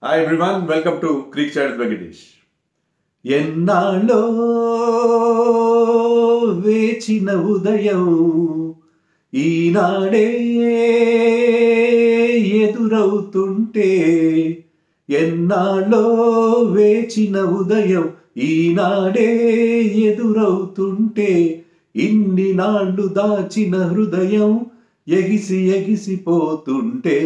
hi everyone welcome to crick child Venkatesh ఎన్నాళ్ళో వేచిన ఉదయం ఈనాడే ఎదురవుతుంటే ఎన్నాళ్ళో వేచిన ఉదయం ఈనాడే ఎదురవుతుంటే ఇన్ని నాళ్ళు దాచిన హృదయం ఎగిసి ఎగిసిపోతుంటే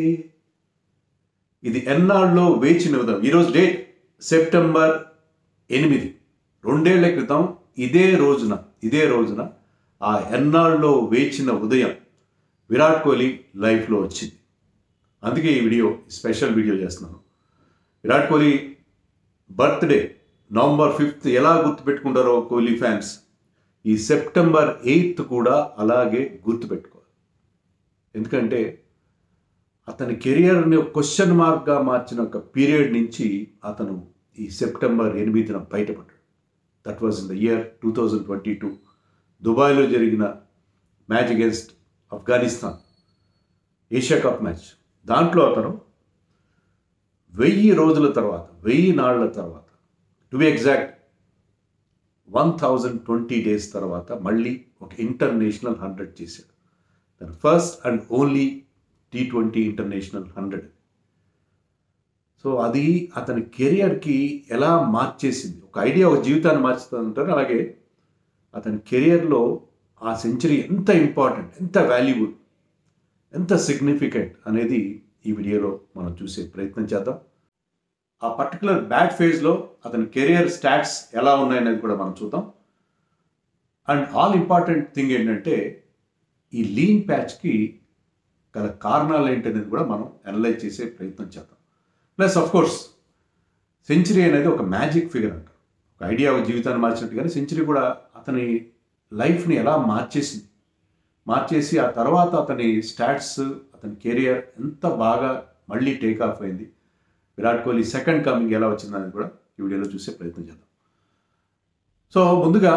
ఇది ఎన్నాళ్ళలో వేచిన ఉదయం ఈరోజు డేట్ సెప్టెంబర్ ఎనిమిది రెండేళ్ల క్రితం ఇదే రోజున ఇదే రోజున ఆ ఎన్నాళ్ళలో వేచిన ఉదయం విరాట్ కోహ్లీ లైఫ్లో వచ్చింది అందుకే ఈ వీడియో స్పెషల్ వీడియో చేస్తున్నాను Virat Kohli birthday November fifth ఎలా గుర్తుపెట్టుకుంటారో కోహ్లీ ఫ్యాన్స్ ఈ సెప్టెంబర్ ఎయిత్ కూడా అలాగే గుర్తుపెట్టుకోవాలి ఎందుకంటే అతని కెరియర్ని క్వశ్చన్ మార్క్గా మార్చిన ఒక పీరియడ్ నుంచి అతను ఈ సెప్టెంబర్ ఎనిమిదిన బయటపడ్డాడు that was in the year two thousand twenty two దుబాయ్లో జరిగిన match against Afghanistan Asia cup match దాంట్లో అతను వెయ్యి రోజుల తర్వాత వెయ్యి నాళ్ల తర్వాత to be exact one thousand twenty days తర్వాత మళ్ళీ ఒక ఇంటర్నేషనల్ హండ్రెడ్ చేశాడు తన first and only T twenty international hundred so అది అతని కెరియర్కి ఎలా మార్చేసింది ఒక ఐడియా ఒక జీవితాన్ని మార్చుతుంటారు అలాగే అతని కెరియర్లో ఆ సెంచరీ ఎంత ఇంపార్టెంట్ ఎంత వాల్యుబుల్ ఎంత సిగ్నిఫికెంట్ అనేది ఈ వీడియోలో మనం చూసే ప్రయత్నం చేద్దాం ఆ పర్టికులర్ బ్యాట్ ఫేజ్లో అతని కెరియర్ స్టాట్స్ ఎలా ఉన్నాయనేది కూడా మనం చూద్దాం అండ్ ఆల్ ఇంపార్టెంట్ థింగ్ ఏంటంటే ఈ లీన్ ప్యాచ్కి గల కారణాలు ఏంటనేది కూడా మనం అనలైజ్ చేసే ప్రయత్నం చేద్దాం ప్లస్ ఆఫ్ కోర్స్ సెంచరీ అనేది ఒక మ్యాజిక్ ఫిగర్ అంట ఒక ఐడియా ఒక జీవితాన్ని మార్చినట్టుగానే సెంచరీ కూడా అతని లైఫ్ని ఎలా మార్చేసింది మార్చేసి ఆ తర్వాత అతని స్టాట్స్ అతని కెరియర్ ఎంత బాగా మళ్ళీ టేక్ ఆఫ్ అయింది విరాట్ కోహ్లీ సెకండ్ కమింగ్ ఎలా వచ్చిందనేది కూడా ఈ వీడియోలో చూసే ప్రయత్నం చేద్దాం సో ముందుగా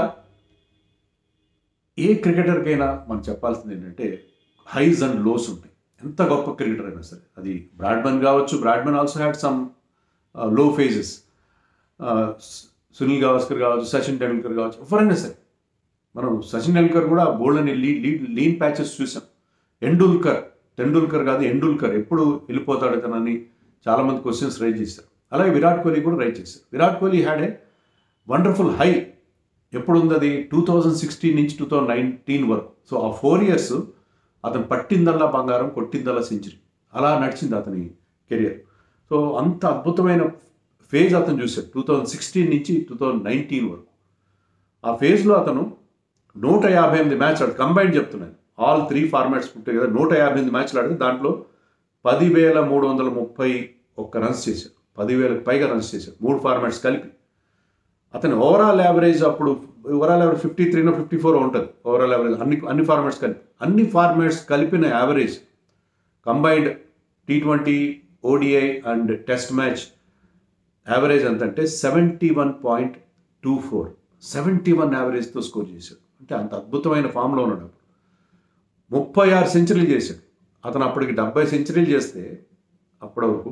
ఏ క్రికెటర్కైనా మనం చెప్పాల్సింది ఏంటంటే హైస్ అండ్ లోస్ ఉంటాయి ఎంత గొప్ప క్రికెటర్ అయినా సరే అది బ్రాడ్మన్ కావచ్చు Bradman also had some low phases Sunil Gavaskar కావచ్చు సచిన్ టెండూల్కర్ కావచ్చు ఎవరైనా సరే మనం సచిన్ టెండూల్కర్ కూడా బోల్డ్ అని లీ లీడ్ లీన్ ప్యాచెస్ చూసాం ఎండూల్కర్ టెండూల్కర్ కాదు ఎండూల్కర్ ఎప్పుడు వెళ్ళిపోతాడు ఇతనని చాలామంది క్వశ్చన్స్ రైజ్ చేశారు అలాగే విరాట్ కోహ్లీ కూడా రైజ్ చేశారు Virat Kohli had a wonderful high ఎప్పుడు ఉంది అది టూ థౌజండ్ సిక్స్టీన్ నుంచి టూ థౌజండ్ నైన్టీన్ వరకు సో ఆ ఫోర్ ఇయర్స్ అతను పట్టిందల్లా బంగారం కొట్టిందల్లా సెంచరీ అలా నడిచింది అతని కెరియర్ సో అంత అద్భుతమైన ఫేజ్ అతను చూశాడు టూ థౌజండ్ సిక్స్టీన్ నుంచి టూ థౌజండ్ నైన్టీన్ వరకు ఆ ఫేజ్లో అతను నూట యాభై ఎనిమిది మ్యాచ్ ఆడు కంబైన్ చెప్తున్నాను ఆల్ త్రీ ఫార్మాట్స్ పుట్టాయి కదా నూట యాభై ఎనిమిది మ్యాచ్లు ఆడితే దాంట్లో పదివేల మూడు వందల ముప్పై ఒక్క రన్స్ చేశాడు పదివేలకు పైగా రన్స్ చేశాడు మూడు ఫార్మాట్స్ కలిపి అతని ఓవరాల్ యావరేజ్ అప్పుడు ఓవరాల్ యావరేజ్ ఫిఫ్టీ త్రీనో ఫిఫ్టీ ఫోర్ ఉంటుంది ఓవరాల్ యావరేజ్ అన్ని అన్ని ఫార్మాట్స్ కలిపి అన్ని ఫార్మాట్స్ కలిపిన average combined T twenty ODI and test match average ఎంత అంటే seventy one point two four seventy one యావరేజ్తో స్కోర్ చేశాడు అంటే అంత అద్భుతమైన ఫామ్లో ఉన్నాడు అప్పుడు ముప్పై ఆరు సెంచరీలు చేశాడు అతను అప్పటికి డెబ్బై సెంచరీలు చేస్తే అప్పటి వరకు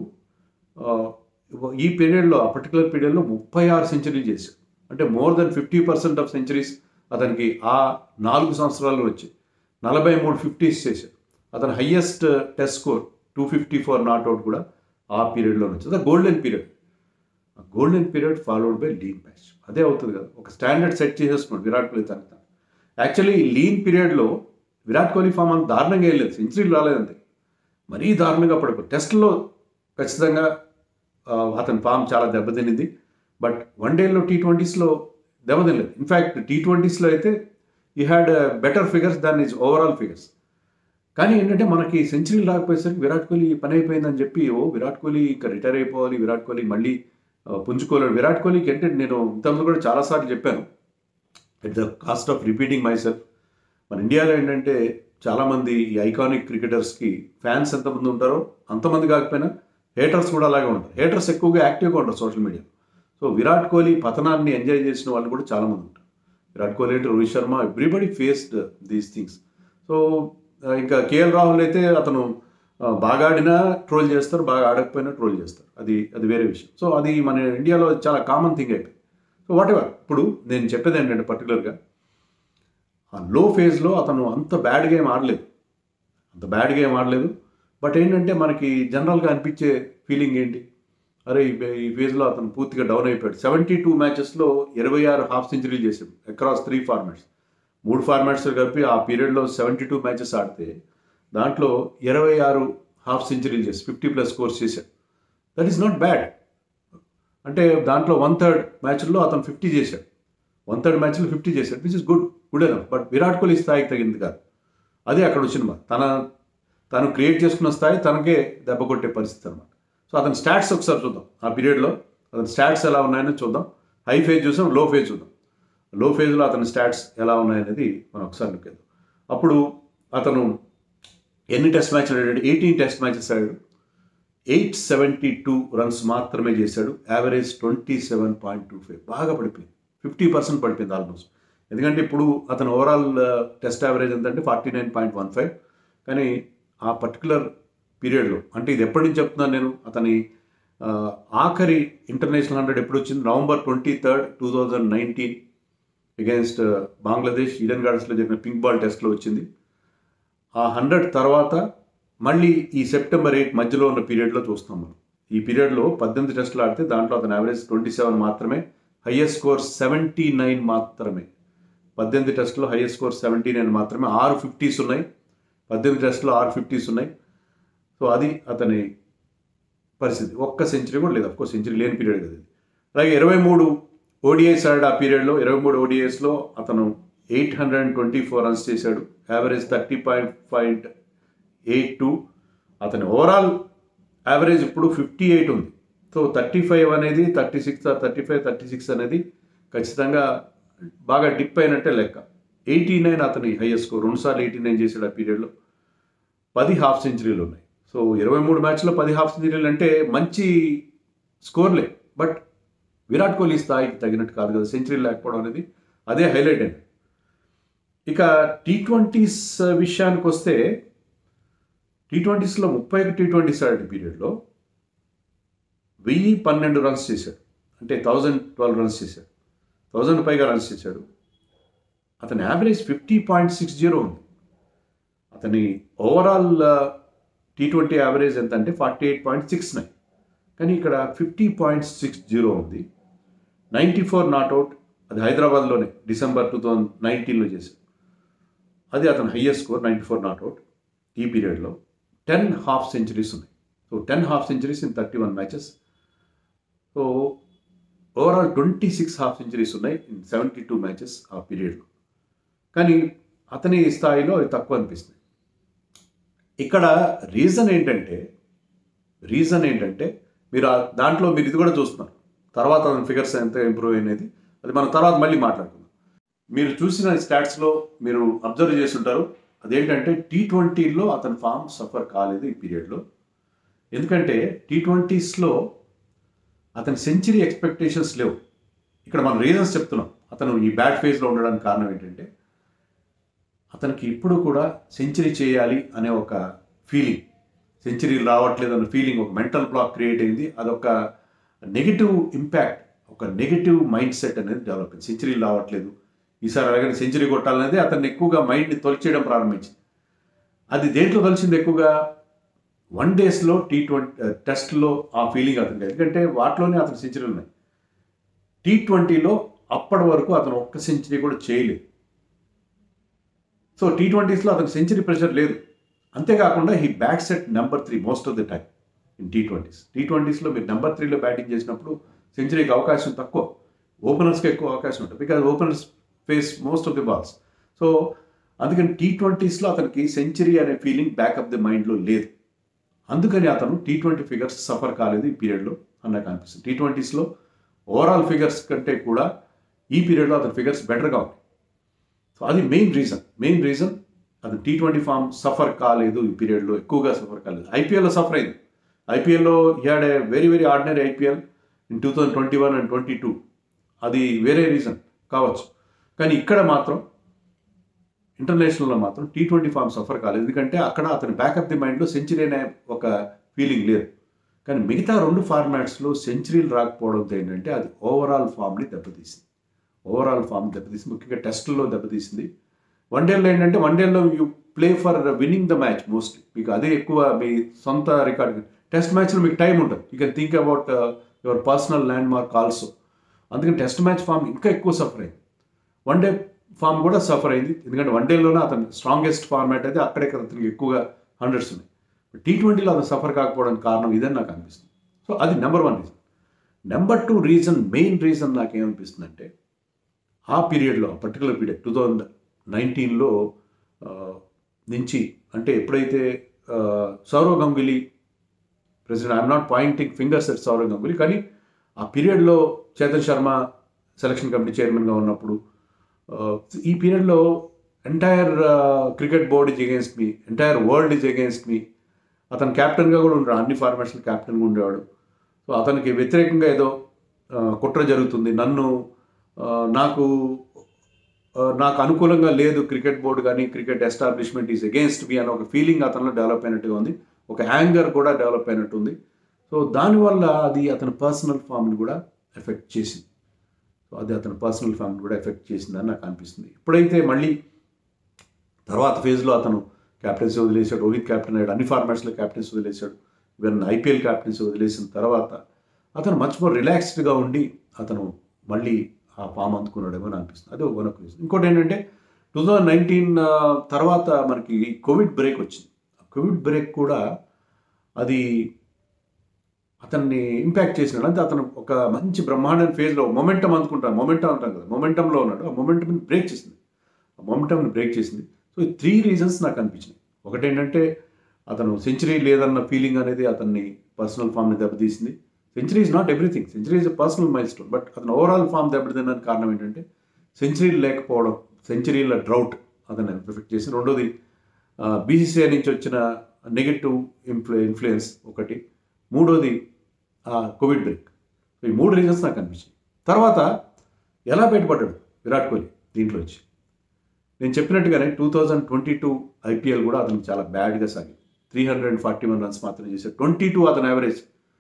ఈ పీరియడ్లో ఆ పర్టికులర్ పీరియడ్లో ముప్పై ఆరు సెంచరీలు చేశాడు అంటే more than fifty percent of centuries అతనికి ఆ నాలుగు సంవత్సరాల్లో వచ్చి నలభై మూడు ఫిఫ్టీస్ చేశాడు అతని highest test score two fifty four not out కూడా ఆ పీరియడ్లో వచ్చింది golden period golden period followed by lean patch అదే అవుతుంది కదా ఒక స్టాండర్డ్ సెట్ చేసేసుకున్నాడు విరాట్ కోహ్లీ తనకి తను యాక్చువల్లీ ఈ లీన్ పీరియడ్లో విరాట్ కోహ్లీ ఫామ్ అంత దారుణంగా వెళ్ళలేదు సెంచరీలు రాలేదంతే మరీ దారుణంగా పడుకో టెస్ట్లో ఖచ్చితంగా అతని ఫామ్ చాలా దెబ్బతినింది బట్ వన్ డేలో టీ ట్వంటీస్లో దెబ్బతినలేదు ఇన్ఫ్యాక్ట్ టీ ట్వంటీస్లో అయితే ఈ had better figures than is overall figures కానీ ఏంటంటే మనకి సెంచరీలు రాకపోయేసరికి విరాట్ కోహ్లీ పని అయిపోయిందని చెప్పి ఓ విరాట్ కోహ్లీ ఇంకా రిటైర్ అయిపోవాలి విరాట్ కోహ్లీ మళ్ళీ పుంజుకోలేడు విరాట్ కోహ్లీకి అంటే నేను ఇంతకుముందు కూడా చాలాసార్లు చెప్పాను at the cost of repeating myself మన ఇండియాలో ఏంటంటే చాలామంది ఈ ఐకానిక్ క్రికెటర్స్కి ఫ్యాన్స్ ఎంతమంది ఉంటారో అంతమంది కాకపోయినా హేటర్స్ కూడా అలాగే ఉంటారు హేటర్స్ ఎక్కువగా యాక్టివ్గా ఉంటారు social media so Virat Kohli పతనాన్ని ఎంజాయ్ చేసిన వాళ్ళు కూడా చాలామంది ఉంటారు విరాట్ కోహ్లీ అంటే Rohit Sharma everybody faced these things so ఇంకా కేఎల్ రాహుల్ అయితే అతను ఆ, బాగా ఆడినా ట్రోల్ చేస్తారు బాగా ఆడకపోయినా ట్రోల్ చేస్తారు అది అది వేరే విషయం సో అది మన ఇండియాలో చాలా కామన్ థింగ్ అయిపోయింది సో వాట్ ఎవర్ ఇప్పుడు నేను చెప్పేది ఏంటంటే పర్టికులర్గా ఆ లో ఫేజ్లో అతను అంత బ్యాడ్ గేమ్ ఆడలేదు అంత బ్యాడ్ గేమ్ ఆడలేదు బట్ ఏంటంటే మనకి జనరల్గా అనిపించే ఫీలింగ్ ఏంటి అరే ఈ ఫే- ఈ ఫేజ్లో అతను పూర్తిగా డౌన్ అయిపోయాడు సెవెంటీ టూ మ్యాచెస్లో ఇరవై ఆరు హాఫ్ సెంచరీలు చేశాడు అక్రాస్ త్రీ ఫార్మాట్స్ మూడు ఫార్మాట్స్ కలిపి ఆ పీరియడ్లో సెవెంటీ టూ మ్యాచెస్ ఆడితే దాంట్లో ఇరవై ఆరు హాఫ్ సెంచరీలు చేసి ఫిఫ్టీ ప్లస్ స్కోర్స్ చేశాడు దట్ ఈస్ నాట్ బ్యాడ్ అంటే దాంట్లో వన్ థర్డ్ మ్యాచ్లో అతను ఫిఫ్టీ చేశాడు వన్ థర్డ్ మ్యాచ్లో ఫిఫ్టీ చేశాడు which is good good enough but Virat Kohli స్థాయికి తగింది కాదు అదే అక్కడ వచ్చిన బాధ తన తను క్రియేట్ చేసుకున్న స్థాయి తనకే దెబ్బ కొట్టే పరిస్థితి అనమాట సో అతని స్టాట్స్ ఒకసారి చూద్దాం ఆ పీరియడ్లో అతని స్టాట్స్ ఎలా ఉన్నాయని చూద్దాం హై ఫేజ్ చూసాం లో ఫేజ్ చూద్దాం లో ఫేజ్లో అతని స్టాట్స్ ఎలా ఉన్నాయనేది మనం ఒకసారి లుక్ చేద్దాం అప్పుడు అతను ఎన్ని టెస్ట్ మ్యాచ్ ఆడాడు ఎయిటీన్ టెస్ట్ మ్యాచెస్ ఆడాడు ఎయిట్ సెవెంటీ టూ రన్స్ మాత్రమే చేశాడు average twenty seven point two five బాగా పడిపోయింది ఫిఫ్టీ పర్సెంట్ పడిపోయింది ఆల్మోస్ట్ ఎందుకంటే ఇప్పుడు అతను ఓవరాల్ టెస్ట్ యావరేజ్ ఎంతంటే forty nine point one five కానీ ఆ పర్టికులర్ పీరియడ్లో అంటే ఇది ఎప్పటి నుంచి చెప్తున్నాను నేను అతని ఆ, ఆఖరి ఇంటర్నేషనల్ హండ్రెడ్ ఎప్పుడు వచ్చింది November twenty third two thousand nineteen against Bangladesh Eden గార్డెన్స్లో జరిగిన పింక్ బాల్ టెస్ట్లో వచ్చింది ఆ హండ్రెడ్ తర్వాత మళ్ళీ ఈ సెప్టెంబర్ ఎయిట్ మధ్యలో ఉన్న పీరియడ్లో చూస్తాం మనం ఈ పీరియడ్లో పద్దెనిమిది టెస్టులు ఆడితే దాంట్లో అతని యావరేజ్ ట్వంటీ సెవెన్ మాత్రమే హయ్యెస్ట్ స్కోర్ సెవెంటీ నైన్ మాత్రమే పద్దెనిమిది టెస్టులో హయ్యెస్ట్ స్కోర్ సెవెంటీ నైన్ మాత్రమే ఆరు ఫిఫ్టీస్ ఉన్నాయి పద్దెనిమిది టెస్టులో ఆరు ఫిఫ్టీస్ ఉన్నాయి సో అది అతని పరిస్థితి ఒక్క సెంచరీ కూడా లేదు ఒక్క సెంచరీ లేని పీరియడ్ కదా ఇది అలాగే ఇరవై మూడు ఓడిఐస్ ఆడాడు ఆ పీరియడ్లో ఇరవై మూడు ఓడిఐస్లో అతను eight hundred and twenty four runs చేశాడు average thirty point point eight two అతని ఓవరాల్ యావరేజ్ ఇప్పుడు ఫిఫ్టీ ఎయిట్ ఉంది సో థర్టీ ఫైవ్ అనేది thirty six thirty five thirty six అనేది ఖచ్చితంగా బాగా డిప్ అయినట్టే లెక్క ఎయిటీ నైన్ అతని హైయెస్ట్ స్కోర్ రెండుసార్లు ఎయిటీ నైన్ చేశాడు ఆ పీరియడ్లో పది హాఫ్ సెంచరీలు ఉన్నాయి సో ఇరవై మూడు మ్యాచ్లో పది హాఫ్ సెంచరీలు అంటే మంచి స్కోర్లే బట్ విరాట్ కోహ్లీ స్థాయికి తగినట్టు కాదు కదా సెంచరీ లేకపోవడం అనేది అదే హైలైట్ అయింది ఇక టీ ట్వంటీస్ విషయానికి వస్తే టీ ట్వంటీస్లో ముప్పై ఒక టీ ట్వంటీస్ ఆడే పీరియడ్లో వెయ్యి పన్నెండు రన్స్ చేశాడు అంటే థౌజండ్ ట్వెల్వ్ రన్స్ చేశాడు థౌజండ్ పైగా రన్స్ చేశాడు అతని average fifty point six zero ఉంది అతని ఓవరాల్ టీ ట్వంటీ యావరేజ్ ఎంత అంటే forty eight point six nine కానీ ఇక్కడ ఫిఫ్టీ పాయింట్ సిక్స్ జీరో ఉంది నైంటీ ఫోర్ నాట్అవుట్ అది హైదరాబాద్లోనే డిసెంబర్ టూ థౌజండ్ నైన్టీన్లో చేశాడు అది అతని highest score ninety four not out ఈ పీరియడ్లో టెన్ హాఫ్ సెంచరీస్ ఉన్నాయి so ten half centuries in thirty one matches so overall twenty six half centuries ఉన్నాయి ఇన్ సెవెంటీ టూ మ్యాచెస్ ఆ పీరియడ్లో కానీ అతని స్థాయిలో అది తక్కువ అనిపిస్తుంది ఇక్కడ రీజన్ ఏంటంటే రీజన్ ఏంటంటే మీరు ఆ దాంట్లో మీరు ఇది కూడా చూస్తున్నారు తర్వాత అతని ఫిగర్స్ ఎంత ఇంప్రూవ్ అయినది అది మనం తర్వాత మళ్ళీ మాట్లాడుకుందాం మీరు చూసిన స్టాట్స్లో మీరు అబ్జర్వ్ చేస్తుంటారు అదేంటంటే టీ ట్వంటీలో అతని ఫామ్ సఫర్ కాలేదు ఈ పీరియడ్లో ఎందుకంటే టీ ట్వంటీస్లో అతని సెంచరీ ఎక్స్పెక్టేషన్స్ లేవు ఇక్కడ మనం రీజన్స్ చెప్తున్నాం అతను ఈ బ్యాడ్ ఫేజ్లో ఉండడానికి కారణం ఏంటంటే అతనికి ఇప్పుడు కూడా సెంచరీ చేయాలి అనే ఒక ఫీలింగ్ సెంచరీ రావట్లేదు అన్న ఫీలింగ్ ఒక మెంటల్ బ్లాక్ క్రియేట్ అయింది అదొక నెగిటివ్ ఇంపాక్ట్ ఒక నెగిటివ్ మైండ్ సెట్ అనేది డెవలప్ అయింది సెంచరీ రావట్లేదు ఈసారి అలాగే సెంచరీ కొట్టాలనేది అతన్ని ఎక్కువగా మైండ్ని తొలిచేయడం ప్రారంభించింది అది దేంట్లో కలిసింది ఎక్కువగా వన్ డేస్లో టీ ట్వంటీ టెస్ట్లో ఆ ఫీలింగ్ అతనికి ఎందుకంటే వాటిలోనే అతని సెంచరీలు ఉన్నాయి టీ ట్వంటీలో అప్పటి వరకు అతను ఒక్క సెంచరీ కూడా చేయలేదు సో టీ ట్వంటీస్లో అతనికి సెంచరీ ప్రెషర్ లేదు అంతేకాకుండా he bat set number three most of the time in T twenties T ట్వంటీస్లో మీరు నెంబర్ త్రీలో బ్యాటింగ్ చేసినప్పుడు సెంచరీకి అవకాశం తక్కువ ఓపెనర్స్కి ఎక్కువ అవకాశం ఉంటుంది because openers face most of the balls so అందుకని టీ ట్వంటీస్లో అతనికి సెంచరీ అనే ఫీలింగ్ బ్యాక్ ది మైండ్లో లేదు అందుకని అతను టీ ట్వంటీ ఫిగర్స్ సఫర్ కాలేదు ఈ పీరియడ్లో అని నాకు అనిపిస్తుంది టీ ట్వంటీస్లో ఓవరాల్ ఫిగర్స్ కంటే కూడా ఈ పీరియడ్లో అతని ఫిగర్స్ బెటర్గా ఉన్నాయి సో అది మెయిన్ రీజన్ మెయిన్ రీజన్ అది టీ ట్వంటీ ఫామ్ సఫర్ కాలేదు ఈ పీరియడ్లో ఎక్కువగా సఫర్ కాలేదు ఐపీఎల్లో సఫర్ అయింది ఐపీఎల్లో had a very very ordinary IPL in two thousand twenty one and twenty two అది వేరే రీజన్ కావచ్చు కానీ ఇక్కడ మాత్రం ఇంటర్నేషనల్లో మాత్రం టీ ట్వంటీ ఫామ్ సఫర్ కాలేదు ఎందుకంటే అక్కడ అతని బ్యాకప్ ది మైండ్లో సెంచరీ అనే ఒక ఫీలింగ్ లేదు కానీ మిగతా రెండు ఫార్మాట్స్లో సెంచరీలు రాకపోవడంతో ఏంటంటే అది ఓవరాల్ ఫామ్ని దెబ్బతీసింది ఓవరాల్ ఫామ్ దెబ్బతీసింది ముఖ్యంగా టెస్టుల్లో దెబ్బతీసింది వన్డేలో ఏంటంటే వన్డేలో you play for winning the match mostly మీకు అదే ఎక్కువ మీ సొంత రికార్డ్ టెస్ట్ మ్యాచ్లో మీకు టైం ఉంటుంది you can think about your personal landmark also అందుకని టెస్ట్ మ్యాచ్ ఫామ్ ఇంకా ఎక్కువ సఫర్ అయింది వన్ డే ఫామ్ కూడా సఫర్ అయింది ఎందుకంటే వన్ డేలోనే అతను స్ట్రాంగెస్ట్ ఫార్మాట్ అయితే అక్కడే కదా అతనికి ఎక్కువగా హండ్రెడ్స్ ఉన్నాయి టీ ట్వంటీలో అతను సఫర్ కాకపోవడానికి కారణం ఇదని నాకు అనిపిస్తుంది సో అది number one reason number two reason main reason నాకు ఏమనిపిస్తుంది అంటే ఆ పీరియడ్లో పర్టికులర్ పీరియడ్ టూ థౌజండ్ నైన్టీన్లో నుంచి అంటే ఎప్పుడైతే ఆ, Sourav Ganguly president I'm not pointing fingers at Sourav Ganguly కానీ ఆ పీరియడ్లో చేతన్ శర్మ సెలక్షన్ కమిటీ చైర్మన్గా ఉన్నప్పుడు ఆ, ఈ పీరియడ్లో entire cricket board is against me entire world is against me అతను క్యాప్టెన్గా కూడా ఉండేవాడు అన్ని ఫార్మేషన్ క్యాప్టెన్గా ఉండేవాడు సో అతనికి వ్యతిరేకంగా ఏదో ఆ, కుట్ర జరుగుతుంది నన్ను ఆ, నాకు ఆ, నాకు అనుకూలంగా లేదు క్రికెట్ బోర్డు కానీ cricket establishment is against me అనే ఒక ఫీలింగ్ అతనిలో డెవలప్ అయినట్టుగా ఉంది ఒక యాంగర్ కూడా డెవలప్ అయినట్టు ఉంది సో దానివల్ల అది అతని పర్సనల్ ఫామ్ని కూడా ఎఫెక్ట్ చేసింది సో అది అతని పర్సనల్ ఫామ్ని కూడా ఎఫెక్ట్ చేసిందని నాకు అనిపిస్తుంది ఎప్పుడైతే మళ్ళీ తర్వాత ఫేజ్లో అతను క్యాప్టెన్సీ వదిలేశాడు రోహిత్ కెప్టెన్ అయ్యాడు అన్ని ఫార్మాట్స్లో క్యాప్టెన్సీ వదిలేశాడు ఈవెన్ ఐపీఎల్ క్యాప్టెన్సీ వదిలేసిన తర్వాత అతను మచ్ మోర్ రిలాక్స్డ్గా ఉండి అతను మళ్ళీ ఆ ఫామ్ అందుకున్నాడేమో అని అనిపిస్తుంది అది వన్ ఆఫ్ రీజన్ ఇంకోటి ఏంటంటే టూ థౌజండ్ నైన్టీన్ తర్వాత మనకి కోవిడ్ బ్రేక్ వచ్చింది కోవిడ్ బ్రేక్ కూడా అది అతన్ని ఇంపాక్ట్ చేసినాడు అంటే అతను ఒక మంచి బ్రహ్మాండ ఫేజ్లో మొమెంటం అనుకుంటాను మొమెంటం అంటాం కదా మొమెంటంలో ఉన్నాడు ఆ మొమెంటంని బ్రేక్ చేసింది ఆ మొమెంటంని బ్రేక్ చేసింది సో ఈ త్రీ రీజన్స్ నాకు అనిపించినాయి ఒకటి ఏంటంటే అతను సెంచరీ లేదన్న ఫీలింగ్ అనేది అతన్ని పర్సనల్ ఫామ్ని దెబ్బతీసింది century is not everything century is personal milestone but అతను ఓవరాల్ ఫామ్ దెబ్బతినడానికి కారణం ఏంటంటే సెంచరీలు లేకపోవడం సెంచరీల డ్రౌట్ అతను ఎఫెక్ట్ చేసి రెండోది బీసీసీఐ నుంచి వచ్చిన నెగిటివ్ ఇన్ఫ్లు ఇన్ఫ్లుయెన్స్ ఒకటి మూడోది కోవిడ్ బ్రేక్ ఈ మూడు రీజన్స్ నాకు అనిపించాయి తర్వాత ఎలా బయటపడ్డాడు విరాట్ కోహ్లీ దీంట్లో వచ్చి నేను చెప్పినట్టుగానే two thousand twenty two IPL కూడా అతనికి చాలా బ్యాడ్గా సాగింది three hundred and forty one runs మాత్రం చేశాడు ట్వంటీ టూ అతని యావరేజ్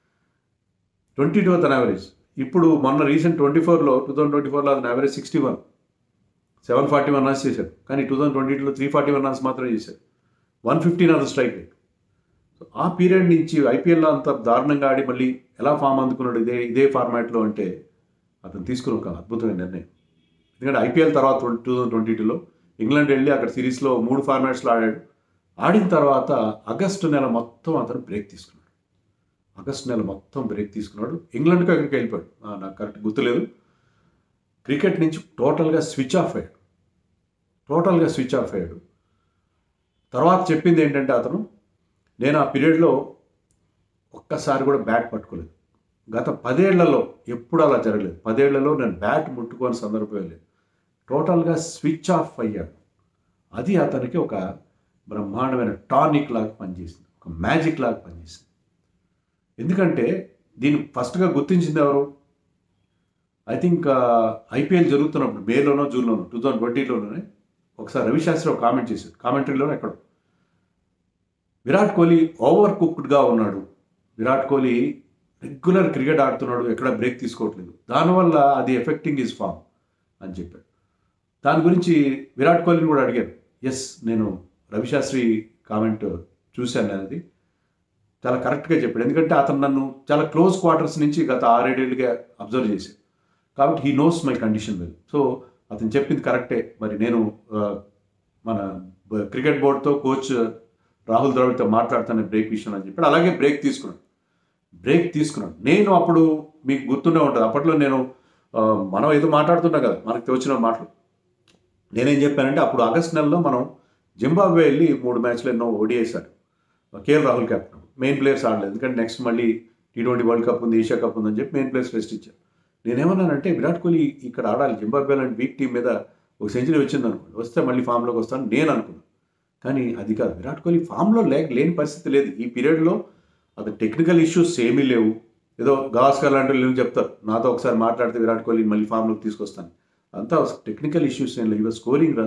ట్వంటీ టూ అతని యావరేజ్ ఇప్పుడు మొన్న రీసెంట్ ట్వంటీ ఫోర్లో టూ థౌసండ్ ట్వంటీ ఫోర్లో అతని average sixty one seven forty one runs చేశాడు కానీ టూ థౌసండ్ ట్వంటీ టూలో త్రీ ఫార్టీ వన్ రన్స్ మాత్రమే చేశాడు వన్ ఫిఫ్టీన్ అతను స్ట్రైక్ రేట్ సో ఆ పీరియడ్ నుంచి ఐపీఎల్లో అంత దారుణంగా ఆడి మళ్ళీ ఎలా ఫామ్ అందుకున్నాడు ఇదే ఇదే ఫార్మాట్లో అంటే అతను తీసుకున్న ఒక అద్భుతమైన నిర్ణయం ఎందుకంటే ఐపీఎల్ తర్వాత టూ థౌసండ్ ట్వంటీ టూలో ఇంగ్లాండ్ వెళ్ళి అక్కడ సిరీస్లో మూడు ఫార్మాట్స్లో ఆడాడు ఆడిన తర్వాత ఆగస్టు నెల మొత్తం అతను బ్రేక్ తీసుకున్నాడు ఆగస్టు నెల మొత్తం బ్రేక్ తీసుకున్నాడు ఇంగ్లాండ్కి అక్కడికి వెళ్ళిపోయాడు ఆ, నాకు కరెక్ట్ గుర్తులేదు క్రికెట్ నుంచి టోటల్గా స్విచ్ ఆఫ్ అయ్యాడు టోటల్గా స్విచ్ ఆఫ్ అయ్యాడు తర్వాత చెప్పింది ఏంటంటే అతను నేను ఆ పీరియడ్లో ఒక్కసారి కూడా బ్యాట్ పట్టుకోలేదు గత పదేళ్లలో ఎప్పుడు అలా జరగలేదు పదేళ్లలో నేను బ్యాట్ ముట్టుకోని సందర్భం లేదు టోటల్గా స్విచ్ ఆఫ్ అయ్యాడు అది అతనికి ఒక బ్రహ్మాండమైన టానిక్ లాగా పనిచేసింది ఒక మ్యాజిక్ లాగా పనిచేసింది ఎందుకంటే దీన్ని ఫస్ట్గా గుర్తించింది ఎవరు ఐ థింక్ ఐపీఎల్ జరుగుతున్నప్పుడు మేలోనో జూన్లోనో టూ థౌజండ్ ట్వంటీలోనే ఒకసారి రవిశాస్త్రి ఒక కామెంట్ చేశారు కామెంటరీలోనే ఎక్కడో విరాట్ కోహ్లీ ఓవర్ కుక్డ్గా ఉన్నాడు విరాట్ కోహ్లీ రెగ్యులర్ క్రికెట్ ఆడుతున్నాడు ఎక్కడ బ్రేక్ తీసుకోవట్లేదు దానివల్ల అది ఎఫెక్టింగ్ ఈజ్ ఫామ్ అని చెప్పాడు దాని గురించి విరాట్ కోహ్లీని కూడా అడిగాను ఎస్ నేను రవిశాస్త్రి కామెంట్ చూశాను అనేది చాలా కరెక్ట్గా చెప్పాడు ఎందుకంటే అతను నన్ను చాలా క్లోజ్ క్వార్టర్స్ నుంచి గత ఆరేడేళ్ళుగా అబ్జర్వ్ చేశాడు కాబట్టి he knows my condition well so అతను చెప్పింది కరెక్టే మరి నేను ఆ, మన బ- క్రికెట్ బోర్డుతో కోచ్ రాహుల్ ద్రవిడ్తో మాట్లాడుతాను బ్రేక్ విషయం అని చెప్పాడు అలాగే బ్రేక్ తీసుకున్నాడు బ్రేక్ తీసుకున్నాడు నేను అప్పుడు మీకు గుర్తుండే ఉంటుంది అప్పట్లో నేను ఆ, మనం ఏదో మాట్లాడుతున్నా కదా మనకు తోచిన మాటలు నేనేం చెప్పానంటే అప్పుడు ఆగస్ట్ నెలలో మనం జింబాబ్వే వెళ్ళి మూడు మ్యాచ్లు ఎన్నో ఓడియేశారు KL Rahul captain main players ఆడలేదు ఎందుకంటే నెక్స్ట్ మళ్ళీ టీ ట్వంటీ వరల్డ్ కప్ ఉంది ఏషియా కప్ ఉందని చెప్పి మెయిన్ ప్లేయర్స్ రెస్ట్ ఇచ్చారు నేనేమన్నానంటే విరాట్ కోహ్లీ ఇక్కడ ఆడాలి జింబాబ్వే లాంటి వీక్ టీం మీద ఒక సెంచరీ వచ్చింది అనుకోండి వస్తే మళ్ళీ ఫామ్లోకి వస్తాను నేను అనుకున్నాను కానీ అది కాదు విరాట్ కోహ్లీ ఫామ్లో లేక లేని పరిస్థితి లేదు ఈ పీరియడ్లో అది టెక్నికల్ ఇష్యూస్ ఏమీ లేవు ఏదో గవాస్కర్ లాంటి వాళ్ళు ఏమో చెప్తారు నాతో ఒకసారి మాట్లాడితే విరాట్ కోహ్లీ మళ్ళీ ఫామ్లోకి తీసుకొస్తాను అంతా టెక్నికల్ ఇష్యూస్ ఏం లేవు scoring runs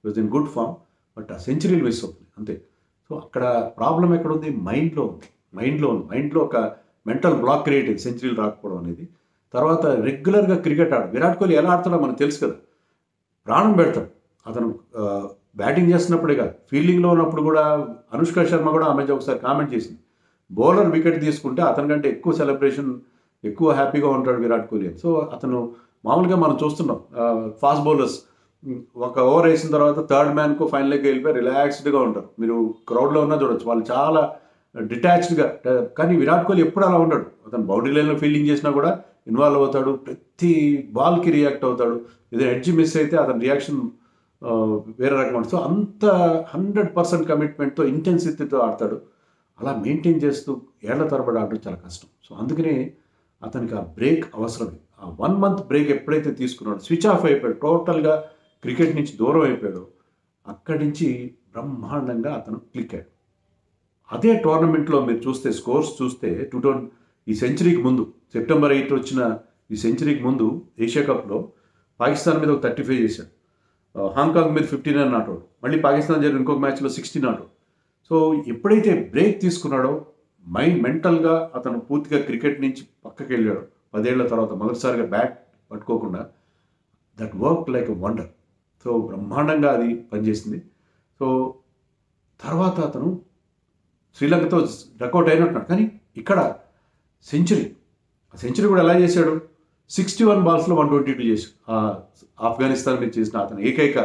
was in good form but ఆ సెంచరీలు మిస్ అవుతుంది అంతే సో అక్కడ ప్రాబ్లం ఎక్కడ ఉంది మైండ్లో ఉంది మైండ్లో ఉంది మైండ్లో ఒక మెంటల్ బ్లాక్ క్రియేట్ అయింది సెంచరీలు రాకపోవడం అనేది తర్వాత రెగ్యులర్గా క్రికెట్ ఆడు విరాట్ కోహ్లీ ఎలా ఆడుతాడో మనకు తెలుసు కదా ప్రాణం పెడతాడు అతను బ్యాటింగ్ చేస్తున్నప్పుడే కాదు ఫీల్డింగ్లో ఉన్నప్పుడు కూడా అనుష్క శర్మ కూడా ఆ మధ్య ఒకసారి కామెంట్ చేసింది బౌలర్ వికెట్ తీసుకుంటే అతనికంటే ఎక్కువ సెలబ్రేషన్ ఎక్కువ హ్యాపీగా ఉంటాడు విరాట్ కోహ్లీ అని సో అతను మామూలుగా మనం చూస్తున్నాం ఫాస్ట్ బౌలర్స్ ఒక ఓవర్ వేసిన తర్వాత థర్డ్ మ్యాన్కు ఫైనల్ లెగ్ వెళ్ళిపోయి రిలాక్స్డ్గా ఉంటారు మీరు క్రౌడ్లో ఉన్నా చూడొచ్చు వాళ్ళు చాలా డిటాచ్డ్గా కానీ విరాట్ కోహ్లీ ఎప్పుడు అలా ఉండడు అతను బౌండరీ లైన్లో ఫీల్డింగ్ చేసినా కూడా ఇన్వాల్వ్ అవుతాడు ప్రతి బాల్కి రియాక్ట్ అవుతాడు ఏదైనా ఎడ్జ్ మిస్ అయితే అతని రియాక్షన్ వేరే రకం ఉంటుంది సో అంత హండ్రెడ్ పర్సెంట్ కమిట్మెంట్తో ఇంటెన్సిటీతో ఆడతాడు అలా మెయింటైన్ చేస్తూ ఏళ్ల తరబడి ఆడడం చాలా కష్టం సో అందుకనే అతనికి ఆ బ్రేక్ అవసరమే ఆ వన్ మంత్ బ్రేక్ ఎప్పుడైతే తీసుకున్నాడో స్విచ్ ఆఫ్ అయిపోయాడు టోటల్గా క్రికెట్ నుంచి దూరం అయిపోయాడు అక్కడి నుంచి బ్రహ్మాండంగా అతను క్లిక్ అయ్యాడు అదే టోర్నమెంట్లో మీరు చూస్తే స్కోర్స్ చూస్తే టూ థౌజండ్ ఈ సెంచరీకి ముందు సెప్టెంబర్ ఎయిట్ వచ్చిన ఈ సెంచరీకి ముందు ఏషియా కప్లో పాకిస్తాన్ మీద ఒక థర్టీ ఫైవ్ చేశాడు హాంకాంగ్ మీద ఫిఫ్టీ నైన్ నాట్అవుట్ మళ్ళీ పాకిస్తాన్ జరిగిన ఇంకొక మ్యాచ్లో సిక్స్టీ నాట్అవుట్ సో ఎప్పుడైతే బ్రేక్ తీసుకున్నాడో మైండ్ మెంటల్గా అతను పూర్తిగా క్రికెట్ నుంచి పక్కకి వెళ్ళాడు పదేళ్ల తర్వాత మొదటిసారిగా బ్యాట్ పట్టుకోకుండా that work like a wonder so బ్రహ్మాండంగా అది పనిచేసింది సో తర్వాత అతను శ్రీలంకతో డకౌట్ అయినట్టున్నాడు కానీ ఇక్కడ సెంచరీ ఆ సెంచరీ కూడా ఎలా చేశాడు సిక్స్టీ వన్ బాల్స్లో వన్ ట్వంటీ టూ చేసి ఆఫ్ఘనిస్తాన్ మీద చేసిన అతను ఏకైక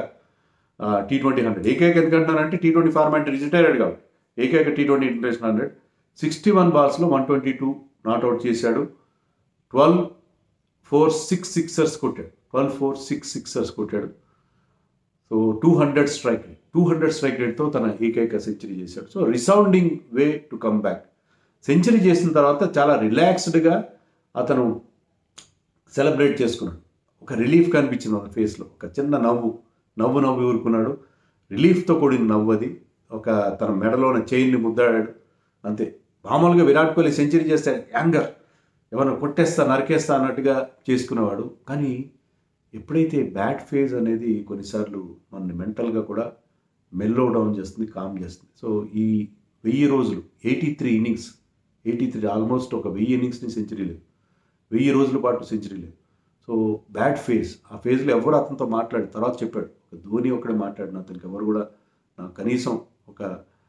టీ ట్వంటీ హండ్రెడ్ ఏకైక ఎందుకంటున్నానంటే టీ ట్వంటీ ఫార్మాట్ రిటైర్ అయ్యాడు కాబట్టి ఏకైక T twenty international hundred sixty one బాల్స్లో వన్ ట్వంటీ టూ నాట్అవుట్ చేశాడు ట్వెల్వ్ ఫోర్ సిక్స్ సిక్సర్స్ కొట్టాడు ట్వెల్వ్ ఫోర్ సిక్స్ సిక్సర్స్ కొట్టాడు so two hundred strike rate two hundred strike రేట్తో తన ఏకైక సెంచరీ చేశాడు so resounding way to come back century చేసిన తర్వాత చాలా రిలాక్స్డ్గా అతను సెలబ్రేట్ చేసుకున్నాడు ఒక రిలీఫ్ కనిపించింది అతని ఫేస్లో ఒక చిన్న నవ్వు నవ్వు నవ్వు ఊరుకున్నాడు రిలీఫ్తో కూడిన నవ్వు అది ఒక తన మెడలో ఉన్న చైన్ని ముద్దాడాడు అంతే మామూలుగా విరాట్ కోహ్లీ సెంచరీ చేస్తే యాంగర్ ఎవరైనా కొట్టేస్తా నరికేస్తా అన్నట్టుగా చేసుకునేవాడు కానీ ఎప్పుడైతే బ్యాట్ ఫేజ్ అనేది కొన్నిసార్లు మనని మెంటల్గా కూడా మెల్లో డౌన్ చేస్తుంది కామ్ చేస్తుంది సో ఈ వెయ్యి రోజులు eighty three innings eighty three almost ఒక వెయ్యి ఇన్నింగ్స్ని సెంచరీ లేదు వెయ్యి రోజుల పాటు సెంచరీ లేదు సో బ్యాడ్ ఫేజ్ ఆ ఫేజ్లో ఎవరు అతనితో మాట్లాడు తర్వాత చెప్పాడు ఒక ధోని ఒక్కడే మాట్లాడిన అతనికి ఎవరు కూడా నాకు కనీసం ఒక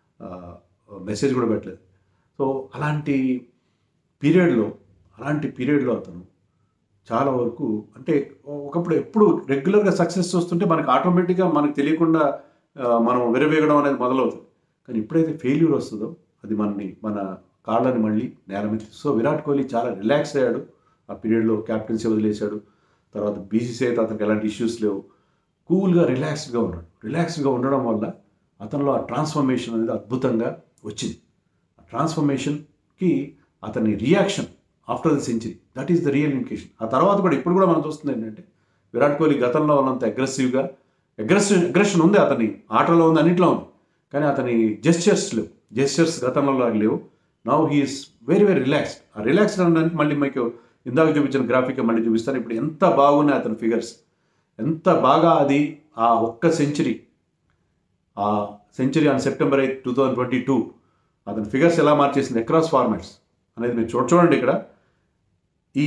మెసేజ్ కూడా పెట్టలేదు సో అలాంటి పీరియడ్లో అలాంటి పీరియడ్లో అతను చాలా వరకు అంటే ఒకప్పుడు ఎప్పుడు రెగ్యులర్గా సక్సెస్ వస్తుంటే మనకు ఆటోమేటిక్గా మనకు తెలియకుండా మనం విరవేగడం అనేది మొదలవుతుంది కానీ ఎప్పుడైతే ఫెయిల్యూర్ వస్తుందో అది మనని మన కాళ్ళని మళ్ళీ నేల మీద సో విరాట్ కోహ్లీ చాలా రిలాక్స్ అయ్యాడు ఆ పీరియడ్లో క్యాప్టెన్సీ వదిలేశాడు తర్వాత బీసీసీ అయితే అతనికి ఎలాంటి ఇష్యూస్ లేవు కూల్గా రిలాక్స్డ్గా ఉన్నాడు రిలాక్స్డ్గా ఉండడం వల్ల అతనిలో ఆ ట్రాన్స్ఫర్మేషన్ అనేది అద్భుతంగా వచ్చింది ఆ ట్రాన్స్ఫర్మేషన్కి అతని reaction after the century that is the real indication ఆ తర్వాత కూడా ఇప్పుడు కూడా మనం చూస్తుంది ఏంటంటే విరాట్ కోహ్లీ గతంలో ఉన్నంత అగ్రెసివ్గా అగ్రెసివ్ అగ్రెషన్ ఉంది అతని ఆటలో ఉంది అన్నింటిలో ఉంది కానీ అతని జెస్చర్స్ లేవు జెస్చర్స్ గతంలో లాగా లేవు now he is very very relaxed ఆ రిలాక్స్డ్ అనడానికి మళ్ళీ మీకు ఇందాక చూపించిన గ్రాఫిక్ మళ్ళీ చూపిస్తాను ఇప్పుడు ఎంత బాగున్నాయి అతని ఫిగర్స్ ఎంత బాగా అది ఆ ఒక్క సెంచరీ ఆ century on September eighth two thousand twenty two అతని ఫిగర్స్ ఎలా మార్చేసింది అక్రాస్ ఫార్మాట్స్ అనేది మీరు చూడ చూడండి ఇక్కడ ఈ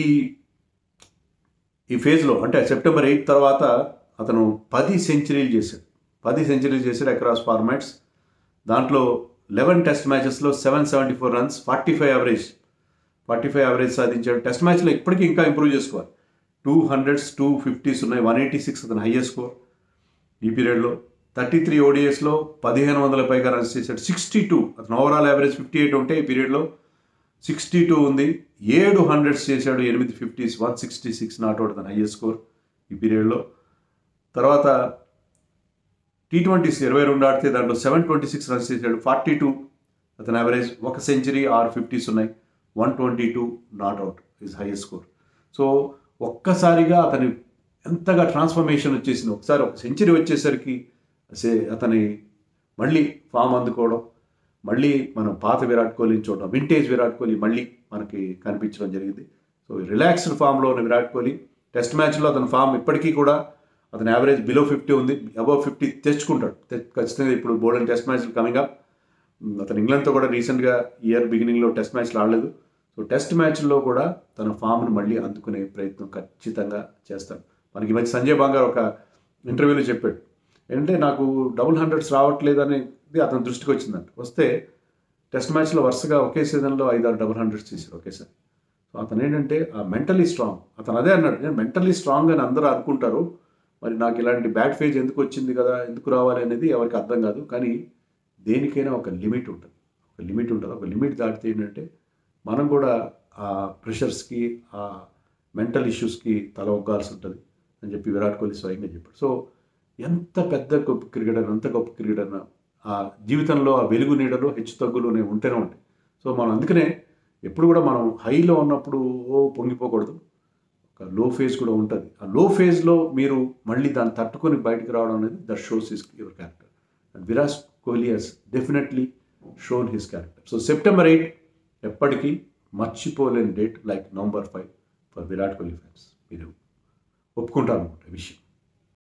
ఈ ఫేజ్లో అంటే సెప్టెంబర్ ఎయిత్ తర్వాత అతను పది సెంచరీలు చేశాడు పది సెంచరీలు చేశాడు అక్రాస్ ఫార్మాట్స్ దాంట్లో లెవెన్ టెస్ట్ మ్యాచెస్లో seven seventy four runs forty five average forty five average సాధించాడు టెస్ట్ మ్యాచ్లో ఇప్పటికీ ఇంకా ఇంప్రూవ్ చేసుకోవాలి టూ హండ్రెడ్స్ టూ ఫిఫ్టీస్ ఉన్నాయి వన్ ఎయిటీ సిక్స్ అతను హైయెస్ట్ స్కోర్ ఈ పీరియడ్లో థర్టీ త్రీ ఓడిఎస్లో పదిహేను వందల పైగా రన్స్ చేశాడు సిక్స్టీ టూ అతను ఓవరాల్ యావరేజ్ ఫిఫ్టీ ఎయిట్ ఉంటే ఈ పీరియడ్లో సిక్స్టీ టూ ఉంది ఏడు హండ్రెడ్స్ చేశాడు ఎనిమిది fifties one sixty six not out తన హైయెస్ట్ స్కోర్ ఈ పీరియడ్లో తర్వాత టీ ట్వంటీస్ ఇరవై రెండు ఆడితే దాంట్లో సెవెన్ ట్వంటీ సిక్స్ రన్స్ చేశాడు ఫార్టీ టూ అతని యావరేజ్ ఒక సెంచరీ ఆరు ఫిఫ్టీస్ ఉన్నాయి one twenty two not out is highest score so ఒక్కసారిగా అతని ఎంతగా ట్రాన్స్ఫర్మేషన్ వచ్చేసింది ఒకసారి ఒక సెంచరీ వచ్చేసరికి అతని మళ్ళీ ఫామ్ అందుకోవడం మళ్ళీ మనం పాత విరాట్ కోహ్లీని చూడడం వింటేజ్ విరాట్ కోహ్లీ మళ్ళీ మనకి కనిపించడం జరిగింది సో రిలాక్స్డ్ ఫామ్లో ఉన్న విరాట్ కోహ్లీ టెస్ట్ మ్యాచ్లో అతని ఫామ్ ఇప్పటికీ కూడా అతని యావరేజ్ బిలో ఫిఫ్టీ ఉంది అబౌవ్ ఫిఫ్టీ తెచ్చుకుంటాడు తె- ఖచ్చితంగా ఇప్పుడు బోల్డెన్ టెస్ట్ మ్యాచ్లు కమింగ్ అప్ అతను ఇంగ్లాండ్తో కూడా రీసెంట్గా ఇయర్ బిగినింగ్లో టెస్ట్ మ్యాచ్లు ఆడలేదు సో టెస్ట్ మ్యాచ్లో కూడా తన ఫామ్ను మళ్ళీ అందుకునే ప్రయత్నం ఖచ్చితంగా చేస్తాడు మనకి ఈ మధ్య సంజయ్ బాంగార్ ఒక ఇంటర్వ్యూలో చెప్పాడు ఏంటంటే నాకు డబుల్ హండ్రెడ్స్ రావట్లేదు అనేది అతని దృష్టికి వచ్చిందంట వస్తే టెస్ట్ మ్యాచ్లో వరుసగా ఒకే సీజన్లో ఐదారు డబుల్ హండ్రెడ్స్ చేశారు ఒకేసారి సో అతను ఏంటంటే ఆ మెంటలీ స్ట్రాంగ్ అతను అదే అన్నాడు నేను మెంటలీ స్ట్రాంగ్ అని అందరూ అనుకుంటారు మరి నాకు ఇలాంటి బ్యాడ్ ఫేజ్ ఎందుకు వచ్చింది కదా ఎందుకు రావాలి అనేది ఎవరికి అర్థం కాదు కానీ దేనికైనా ఒక లిమిట్ ఉంటుంది ఒక లిమిట్ ఉంటుంది ఒక లిమిట్ దాటితే ఏంటంటే మనం కూడా ఆ ప్రెషర్స్కి ఆ మెంటల్ ఇష్యూస్కి తల ఒగ్గాల్సి ఉంటుంది అని చెప్పి విరాట్ కోహ్లీ స్వయంగా చెప్పాడు సో ఎంత పెద్ద గొప్ప క్రికెటర్ ఎంత గొప్ప క్రికెటర్ ఆ జీవితంలో ఆ వెలుగు నీడలో హెచ్చు తగ్గులు ఉంటూనే ఉంటాయి సో మనం అందుకనే ఎప్పుడు కూడా మనం హైలో ఉన్నప్పుడు ఓ పొంగిపోకూడదు ఒక లో ఫేజ్ కూడా ఉంటుంది ఆ లో ఫేజ్లో మీరు మళ్ళీ దాన్ని తట్టుకొని బయటకు రావడం అనేది that shows his your character and Virat Kohli he's definitely shown his character so September eight ఎప్పటికీ మర్చిపోలేని date like November five for Virat Kohli fans మీరు ఒప్పుకుంటారు అనుకుంటా ఈ విషయం